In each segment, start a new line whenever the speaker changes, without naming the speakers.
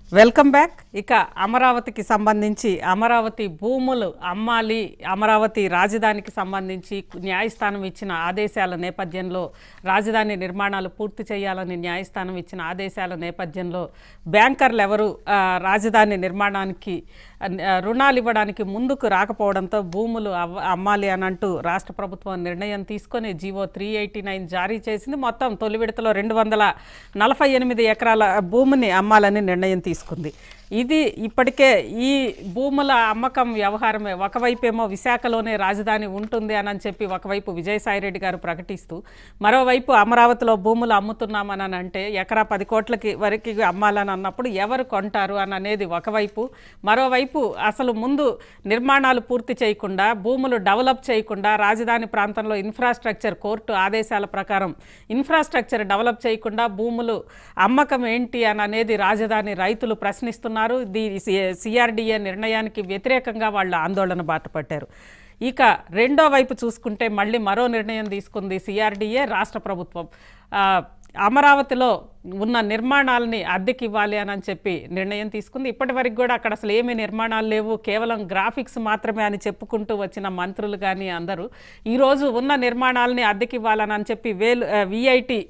Welcome back ఇక అమరావతికి సంబంధించి అమరావతి భూములు అమ్మాలి అమరావతి రాజధానికి సంబంధించి న్యాయస్థానం ఇచ్చిన ఆదేశాల నేపథ్యంలో రాజధాని నిర్మాణాలు పూర్తి చేయాలని న్యాయస్థానం ఇచ్చిన ఆదేశాల నేపథ్యంలో బ్యాంకర్లు ఎవరు ఆ, రాజధాని నిర్మాణానికి ఆ, రుణాలు ఇవ్వడానికి ముందుకు రాకపోవడంతో భూములు అవ్వ అమ్మాలి అని అంటూ రాష్ట్ర ప్రభుత్వం నిర్ణయం తీసుకొని జీవో త్రీ ఎయిటీ నైన్ జారీ చేసింది మొత్తం తొలి విడతలో రెండు వందల నలభై ఎనిమిది ఎకరాల భూమిని అమ్మాలని నిర్ణయం తీసుకుంది ఇది ఇప్పటికే ఈ భూముల అమ్మకం వ్యవహారమే ఒకవైపేమో విశాఖలోనే రాజధాని ఉంటుంది అని చెప్పి ఒకవైపు విజయసాయిరెడ్డి గారు ప్రకటిస్తూ మరోవైపు అమరావతిలో భూములు అమ్ముతున్నామని అంటే ఎకరా పది కోట్లకి వరకు అమ్మాలని అన్నప్పుడు ఎవరు కొంటారు అని అనేది ఒకవైపు మరోవైపు అసలు ముందు నిర్మాణాలు పూర్తి చేయకుండా భూములు డెవలప్ చేయకుండా రాజధాని ప్రాంతంలో ఇన్ఫ్రాస్ట్రక్చర్ కోర్టు ఆదేశాల ప్రకారం ఇన్ఫ్రాస్ట్రక్చర్ డెవలప్ చేయకుండా భూములు అమ్మకం ఏంటి అని అనేది రాజధాని రైతులు ప్రశ్నిస్తున్నారు దీని సిఆర్డిఏ నిర్ణయానికి వ్యతిరేకంగా వాళ్ళు ఆందోళన బాటపట్టారు ఇక రెండో వైపు చూసుకుంటే మళ్ళీ మరో నిర్ణయం తీసుకుంది సిఆర్డిఏ రాష్ట్ర ప్రభుత్వం ఆ, అమరావతిలో ఉన్న నిర్మాణాలని అద్దెకి ఇవ్వాలి అని చెప్పి నిర్ణయం తీసుకుంది ఇప్పటి వరకు కూడా అక్కడ అసలు ఏమీ నిర్మాణాలు లేవు కేవలం గ్రాఫిక్స్ మాత్రమే అని చెప్పుకుంటూ వచ్చిన మంత్రులు కానీ అందరూ ఈరోజు ఉన్న నిర్మాణాలని అద్దెకి ఇవ్వాలని అని చెప్పి వేలు విఐటి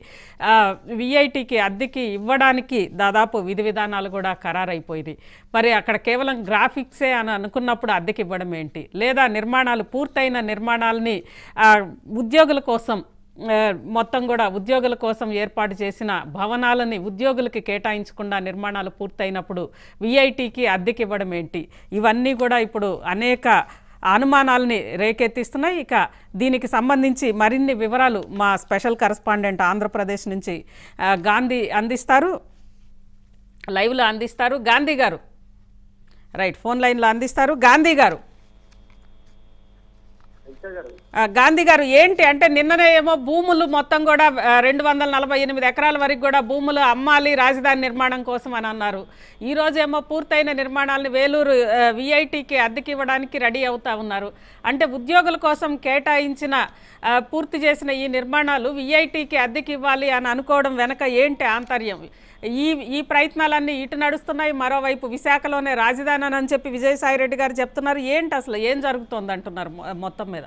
విఐటికి అద్దెకి ఇవ్వడానికి దాదాపు విధి విధానాలు కూడా ఖరారైపోయినాయి మరి అక్కడ కేవలం గ్రాఫిక్సే అని అనుకున్నప్పుడు అద్దెకి ఇవ్వడం ఏంటి లేదా నిర్మాణాలు పూర్తయిన నిర్మాణాలని ఆ, ఉద్యోగుల కోసం ఆ, మొత్తం కూడా ఉద్యోగుల కోసం ఏర్పాటు చేసిన భవనాలని ఉద్యోగులకి కేటాయించకుండా నిర్మాణాలు పూర్తయినప్పుడు విఐటికి అద్దెకి ఇవ్వడం ఏంటి ఇవన్నీ కూడా ఇప్పుడు అనేక అనుమానాలని రేకెత్తిస్తున్నాయి ఇక దీనికి సంబంధించి మరిన్ని వివరాలు మా స్పెషల్ కరస్పాండెంట్ ఆంధ్రప్రదేశ్ నుంచి ఆ, గాంధీ అందిస్తారు లైవ్లో అందిస్తారు గాంధీ గారు రైట్ ఫోన్ లైన్లో అందిస్తారు గాంధీ గారు ఆ, గాంధీ గారు ఏంటి అంటే నిన్ననే ఏమో భూములు మొత్తం కూడా ఆ, రెండు వందల నలభై ఎనిమిది ఎకరాల వరకు కూడా భూములు అమ్మాలి రాజధాని నిర్మాణం కోసం అని అన్నారు ఈ రోజేమో పూర్తయిన నిర్మాణాలను వేలూరు విఐటికి అద్దెకి ఇవ్వడానికి రెడీ అవుతా ఉన్నారు అంటే ఉద్యోగుల కోసం కేటాయించిన ఆ, పూర్తి చేసిన ఈ నిర్మాణాలు విఐటికి అద్దెకి ఇవ్వాలి అని అనుకోవడం వెనక ఏంటి ఆంతర్యం ఈ ఈ ప్రయత్నాలన్నీ ఇటు నడుస్తున్నాయి మరోవైపు విశాఖలోనే రాజధాని అని చెప్పి విజయసాయిరెడ్డి గారు చెప్తున్నారు ఏంటి అసలు ఏం జరుగుతోంది అంటున్నారు మొ- మొత్తం మీద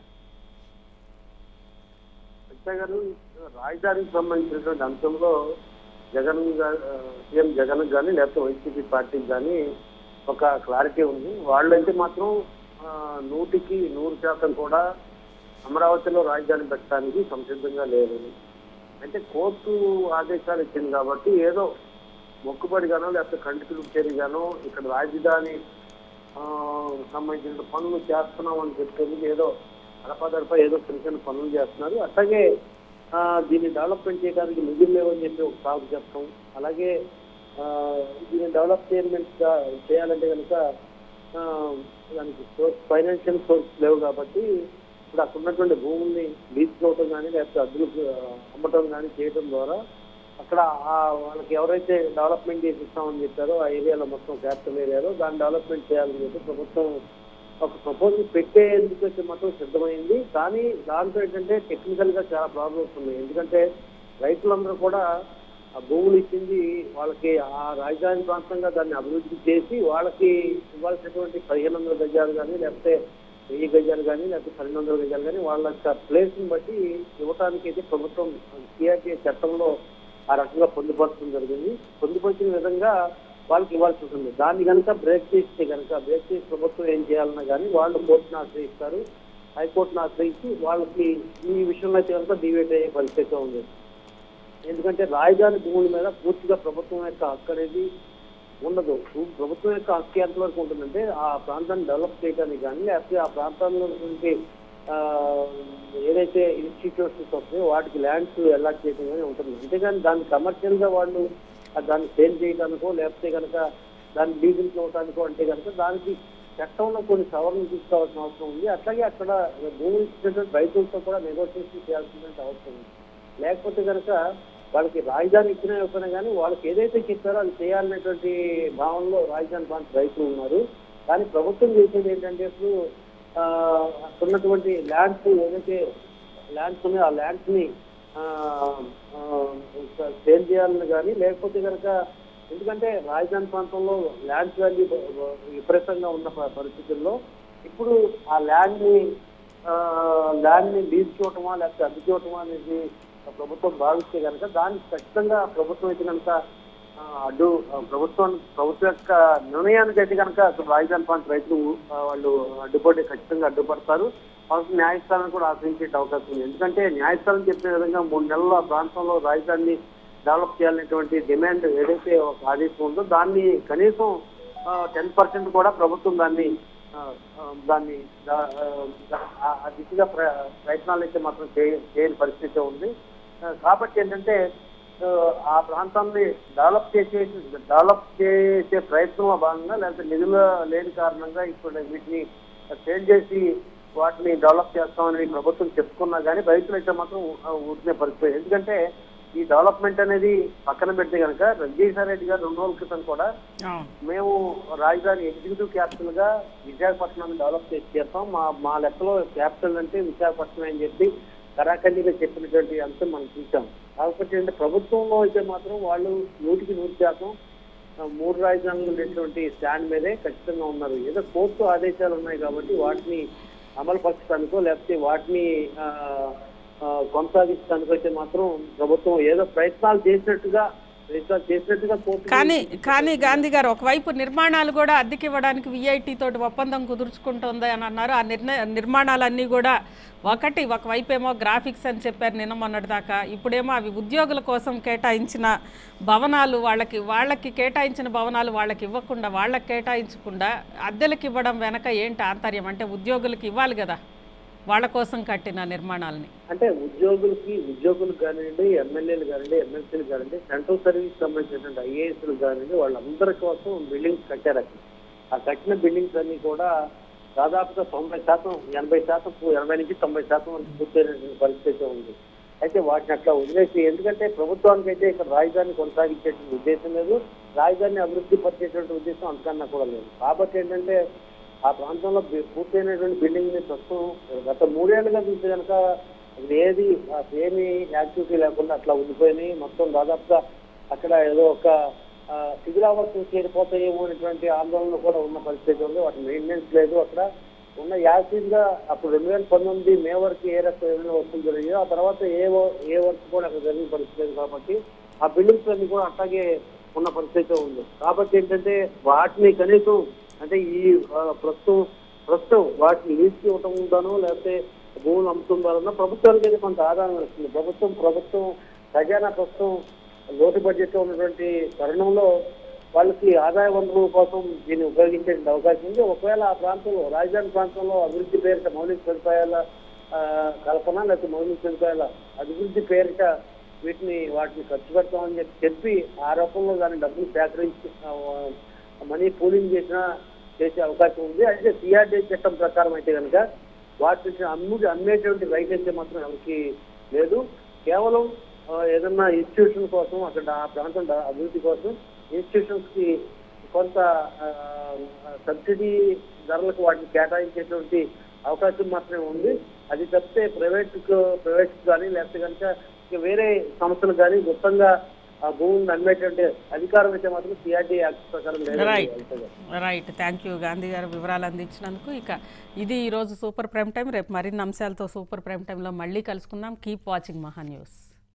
అక్షయ్ గారు రాజధానికి సంబంధించినటువంటి అంశంలో జగన్ గా- ఆ, సీఎం జగన్ కానీ లేకపోతే వైసీపీ పార్టీకి కానీ ఒక క్లారిటీ ఉంది వాళ్ళైతే మాత్రం ఆ, నూటికి నూరు శాతం కూడా అమరావతిలో రాజధాని పెట్టడానికి సంసిద్ధంగా లేరు అంటే కోర్టు ఆదేశాలు ఇచ్చింది కాబట్టి ఏదో మొక్కుబడిగానో లేకపోతే కంటికి గానో ఇక్కడ రాజధాని ఆ, సంబంధించిన పనులు చేస్తున్నాం అని చెప్పేందుకు ఏదో అడపాదడప ఏదో చిన్న చిన్న పనులు చేస్తున్నారు అట్లాగే ఆ, దీన్ని డెవలప్మెంట్ చేయడానికి నిధులు లేవని చెప్పి ఒక సాగు చెప్తాం అలాగే ఆ, దీన్ని డెవలప్మెంట్ గా చేయాలంటే కనుక ఆ, దానికి సోర్స్ ఫైనాన్షియల్ సోర్స్ లేవు కాబట్టి ఇప్పుడు అక్కడ ఉన్నటువంటి భూముల్ని తీసుకోవటం కానీ లేకపోతే అద్దెలు ఆ, అమ్మటం కానీ చేయడం ద్వారా అక్కడ ఆ వాళ్ళకి ఎవరైతే డెవలప్మెంట్ చేసి ఇస్తామని చెప్పారో ఆ ఏరియాలో మొత్తం క్యాపిటల్ ఏరియాలో దాన్ని డెవలప్మెంట్ చేయాలని చెప్పి ప్రభుత్వం ఒక ప్రపోజల్ పెట్టేందుకు అయితే మాత్రం సిద్ధమైంది కానీ దాంతో ఏంటంటే టెక్నికల్ గా చాలా ప్రాబ్లమ్స్ ఉన్నాయి ఎందుకంటే రైతులందరూ కూడా ఆ భూములు ఇచ్చింది వాళ్ళకి ఆ రాజధాని ప్రాంతంగా దాన్ని అభివృద్ధి చేసి వాళ్ళకి ఇవ్వాల్సినటువంటి పదిహేను వందల గజాలు కానీ లేకపోతే వెయ్యి గజాలు కానీ లేకపోతే పన్నెండు వందల గజాలు కానీ వాళ్ళ యొక్క ప్లేస్ ని బట్టి ఇవ్వటానికి అయితే ప్రభుత్వం సిఆర్టీ చట్టంలో ఆ రకంగా పొందుపరచడం జరిగింది పొందుపరిచిన విధంగా వాళ్ళకి ఇవ్వాల్సి ఉంటుంది దాన్ని కనుక బ్రేక్ చేస్తే కనుక బ్రేక్ చేసి ప్రభుత్వం ఏం చేయాలన్నా కానీ వాళ్ళు కోర్టును ఆశ్రయిస్తారు హైకోర్టును ఆశ్రయించి వాళ్ళకి ఈ విషయంలో అయితే కనుక డివేట్ అయ్యే పరిస్థితి ఉంది ఎందుకంటే రాజధాని భూముల మీద పూర్తిగా ప్రభుత్వం యొక్క హక్కు అనేది ఉండదు ప్రభుత్వం యొక్క హక్కు ఎంతవరకు ఉంటుందంటే ఆ ప్రాంతాన్ని డెవలప్ చేయడానికి కానీ లేకపోతే ఆ ప్రాంతంలో ఉన్నటువంటి ఆ, ఏదైతే ఇన్స్టిట్యూషన్స్ వస్తాయో వాటికి ల్యాండ్స్ అలాట్ చేయడం కానీ ఉంటుంది అంతేగాని దాన్ని కమర్షియల్ గా వాళ్ళు ఆ దాన్ని సేల్ చేయడానికో లేకపోతే కనుక దాన్ని లీజింగ్ ఇవ్వడానికో అంటే కనుక దానికి చట్టంలో కొన్ని సవరణలు తీసుకోవాల్సిన అవసరం ఉంది అట్లాగే అక్కడ భూములు ఇచ్చినటువంటి రైతులతో కూడా నెగోషియేషన్ చేయాల్సిన అవసరం ఉంది లేకపోతే కనుక వాళ్ళకి రాజధాని ఇచ్చినా ఇవ్వకపోయినా కానీ వాళ్ళకి ఏదైతే చెప్పారో అది చేయాలనేటువంటి భావనలో రాజధాని ప్రాంత రైతులు ఉన్నారు కానీ ప్రభుత్వం చేసేది ఏంటంటే ఇప్పుడు ఆ, అక్కడ ఉన్నటువంటి ల్యాండ్స్ ఏదైతే ల్యాండ్స్ ఉన్నాయో ఆ ల్యాండ్స్ ని సేల్ చేయాలని కానీ లేకపోతే కనుక ఎందుకంటే రాజధాని ప్రాంతంలో ల్యాండ్ వాల్యూ విపరీతంగా ఉన్న ప- పరిస్థితుల్లో ఇప్పుడు ఆ ల్యాండ్ ని ల్యాండ్ ని లీజ్ చూడటమా లేకపోతే అద్దె చూడటమా అనేది ప్రభుత్వం భావిస్తే కనుక దాన్ని ఖచ్చితంగా ప్రభుత్వం అయితే కనుక ఆ, అడ్డు ఆ, ప్రభుత్వం ప్రభుత్వం యొక్క నిర్ణయానికి అయితే కనుక అసలు రాజధాని ప్రాంత రైతులు ఆ, వాళ్ళు అడ్డుపడి ఖచ్చితంగా అడ్డుపడతారు వాళ్ళకి న్యాయస్థానం కూడా ఆశ్రయించే అవకాశం ఉంది ఎందుకంటే న్యాయస్థానం చెప్పిన విధంగా మూడు నెలల ఆ ప్రాంతంలో రాజధానిని డెవలప్ చేయాలనేటువంటి డిమాండ్ ఏదైతే ఒక ఆదేశం ఉందో దాన్ని కనీసం టెన్ పర్సెంట్ కూడా ప్రభుత్వం దాన్ని ఆ, ఆ, దాన్ని దా- ఆ, ఆ దిశగా ప్ర- ప్రయత్నాలు అయితే మాత్రం చేయ- చేయని పరిస్థితి ఉంది ఆ, కాబట్టి ఏంటంటే ఆ, ఆ ప్రాంతాన్ని డెవలప్ చేసే డెవలప్ చేసే ప్రయత్నంలో భాగంగా లేకపోతే నిధులు లేని కారణంగా ఇప్పుడు వీటిని సేల్ చేసి వాటిని డెవలప్ చేస్తామని ప్రభుత్వం చెప్పుకున్నా కానీ రైతులు అయితే మాత్రం ఊ- ఊరుకునే పరిస్థితి ఎందుకంటే ఈ డెవలప్మెంట్ అనేది పక్కన పెడితే కనుక రజనీశ్వర రెడ్డి గారు రెండు రోజుల క్రితం కూడా
అవును
మేము రాజధాని ఎగ్జిక్యూటివ్ క్యాపిటల్ గా విశాఖపట్నాన్ని డెవలప్ చేసి చేస్తాం మా మా లెక్కలో క్యాపిటల్ అంటే విశాఖపట్నం అని చెప్పి కరాఖండిగా చెప్పినటువంటి అంశం మనం చూసాం కాకపోతే ఏంటంటే ప్రభుత్వంలో అయితే మాత్రం వాళ్ళు నూటికి నూరు శాతం ఆ, మూడు రాజధానులు ఉండేటువంటి స్టాండ్ మీదే ఖచ్చితంగా ఉన్నారు ఏదో కోర్టు ఆదేశాలు ఉన్నాయి కాబట్టి వాటిని అమలు పరచడానికో లేకపోతే వాటిని ఆ, ఆ, కొనసాగించడానికో అయితే మాత్రం ప్రభుత్వం ఏదో ప్రయత్నాలు చేసినట్టుగా ప్రయత్నాలు చేసినట్టుగా కోర్టు
కానీ కానీ గాంధీ గారు ఒకవైపు నిర్మాణాలు కూడా అద్దెకి ఇవ్వడానికి విఐటి తోటి ఒప్పందం కుదుర్చుకుంటుంది అని అన్నారు ఆ నిర్ణ నిర్మాణాలన్నీ కూడా ఒకటి ఒకవైపు ఏమో గ్రాఫిక్స్ అని చెప్పారు నిన్న మొన్నటి దాకా ఇప్పుడేమో అవి ఉద్యోగుల కోసం కేటాయించిన భవనాలు వాళ్ళకి వాళ్ళకి కేటాయించిన భవనాలు వాళ్ళకి ఇవ్వకుండా వాళ్ళకి కేటాయించకుండా అద్దెలకు ఇవ్వడం వెనక ఏంటి ఆంతర్యం అంటే ఉద్యోగులకు ఇవ్వాలి కదా వాళ్ళ కోసం కట్టిన నిర్మాణాలని
అంటే ఉద్యోగులకి ఉద్యోగులు కానివ్వండి ఎమ్మెల్యేలు కానివ్వండి ఎమ్మెల్సీలు కానివ్వండి సెంట్రల్ సర్వీస్ సంబంధించినటువంటి ఐఏఎస్లు కానివ్వండి వాళ్ళందరి కోసం బిల్డింగ్స్ కట్టారు అక్కడ ఆ కట్టిన బిల్డింగ్స్ అన్ని కూడా దాదాపుగా తొంభై శాతం ఎనభై శాతం పూ- ఎనభై నుంచి తొంభై శాతం వరకు పూర్తయినటువంటి పరిస్థితి ఉంది అయితే వాటిని అట్లా వదిలేసి ఎందుకంటే ప్రభుత్వానికి అయితే ఇక్కడ రాజధాని కొనసాగించేటువంటి ఉద్దేశం లేదు రాజధానిని అభివృద్ధి పరిచేటువంటి ఉద్దేశం అంతకన్నా కూడా లేదు కాబట్టి ఏంటంటే ఆ ప్రాంతంలో బి- పూర్తయినటువంటి బిల్డింగ్ ని ప్రస్తుతం గత మూడేళ్లుగా చూస్తే కనుక అక్కడ ఏది ఆ ఏమి యాక్టివిటీ లేకుండా అట్లా ఉండిపోయినాయి మొత్తం దాదాపుగా అక్కడ ఏదో ఒక ఆ, శిథిలావస్థలు చేరిపోతాయేమో అనేటువంటి ఆందోళన కూడా ఉన్న పరిస్థితి ఉంది వాటి మెయింటెనెన్స్ లేదు అక్కడ ఉన్న యాసిడ్ గా అప్పుడు రెండు వేల పంతొమ్మిది మే వరకు ఏ రకమైన వస్తువులు జరిగాయో ఆ తర్వాత ఏ వ- ఏ వర్క్ కూడా అక్కడ జరిగిన పరిస్థితి లేదు కాబట్టి ఆ బిల్డింగ్స్ అన్ని కూడా అట్లాగే ఉన్న పరిస్థితి ఉంది కాబట్టి ఏంటంటే వాటిని కనీసం అంటే ఈ ఆ, ప్రస్తుతం ప్రస్తుతం వాటిని లీజ్కి ఇవ్వటం ఉందానో లేకపోతే భూములు అమ్ముతుందానో ప్రభుత్వానికి అయితే కొంత ఆదాయం వస్తుంది ప్రభుత్వం ప్రభుత్వం ఖజానా ప్రస్తుతం లోటు బడ్జెట్ లో ఉన్నటువంటి తరుణంలో వాళ్ళకి ఆదాయ వనరుల కోసం దీన్ని ఉపయోగించే అవకాశం ఉంది ఒకవేళ ఆ ప్రాంతంలో రాజధాని ప్రాంతంలో అభివృద్ధి పేరిట మౌలిక సదుపాయాల ఆ, కల్పన లేకపోతే మౌలిక సదుపాయాల అభివృద్ధి పేరిట వీటిని వాటిని ఖర్చు పెడతామని చెప్పి చెప్పి ఆ రూపంలో దాని డబ్బులు సేకరించి ఆ, మనీ పూలింగ్ చేసిన చేసే అవకాశం ఉంది అయితే సిఆర్డీ చట్టం ప్రకారం అయితే కనుక వాటిని అమ్ము అమ్మేటువంటి రైట్ అయితే మాత్రం ఎవరికి లేదు కేవలం ఆ, ఏదన్నా ఇన్స్టిట్యూషన్ కోసం అక్కడ ఆ ప్రాంతం డ- అభివృద్ధి కోసం ఇన్స్టిట్యూషన్స్ కి కొంత ఆ, సబ్సిడీ ధరలకు వాటిని కేటాయించేటువంటి అవకాశం మాత్రమే ఉంది అది తప్పితే ప్రైవేట్ ప్రైవేట్ కానీ లేకపోతే కనుక ఇక వేరే సంస్థలు కానీ గుప్తంగా ఆ భూమిని అమ్మేటువంటి అధికారం అయితే మాత్రం సిఆర్డీ యాక్ట్ ప్రకారం లేదు
రైట్
అంతే.
రైట్ థ్యాంక్ యూ గాంధీ గారు వివరాలు అందించినందుకు ఇక ఇది ఈరోజు సూపర్ ప్రైమ్ టైం రేపు మరిన్ని అంశాలతో సూపర్ ప్రైమ్ టైంలో మళ్ళీ కలుసుకుందాం కీప్ వాచింగ్ మహా న్యూస్